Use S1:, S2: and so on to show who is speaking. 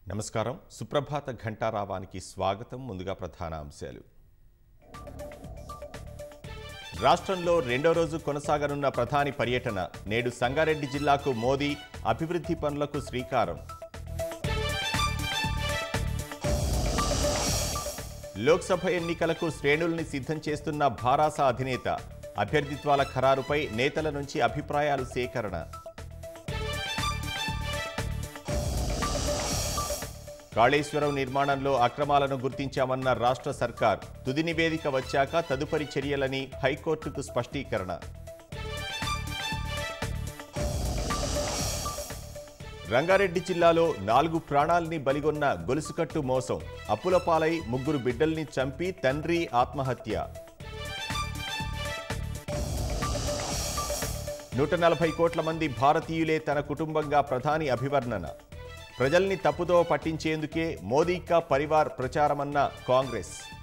S1: నమస్కారం సుప్రభాత ఘంటారావానికి స్వాగతం ముందుగా ప్రధాన అంశాలు రాష్ట్రంలో రెండో రోజు కొనసాగనున్న ప్రధాని పర్యటన నేడు సంగారెడ్డి జిల్లాకు మోదీ అభివృద్ధి పనులకు శ్రీకారం లోక్సభ ఎన్నికలకు శ్రేణుల్ని సిద్ధం చేస్తున్న భారాస అధినేత అభ్యర్థిత్వాల ఖరారుపై నేతల నుంచి అభిప్రాయాలు సేకరణ కాళేశ్వరం నిర్మాణంలో అక్రమాలను గుర్తించామన్న రాష్ట్ర సర్కార్ తుది నివేదిక వచ్చాక తదుపరి చర్యలని హైకోర్టుకు స్పష్టీకరణ రంగారెడ్డి జిల్లాలో నాలుగు ప్రాణాల్ని బలిగొన్న గొలుసుకట్టు మోసం అప్పుల పాలై ముగ్గురు బిడ్డల్ని చంపి తండ్రి ఆత్మహత్య నూట నలభై కోట్ల మంది భారతీయులే తన కుటుంబంగా ప్రధాని అభివర్ణన ప్రజల్ని తప్పుదో పట్టించేందుకే మోదీ కా పరివార్ ప్రచారమన్న కాంగ్రెస్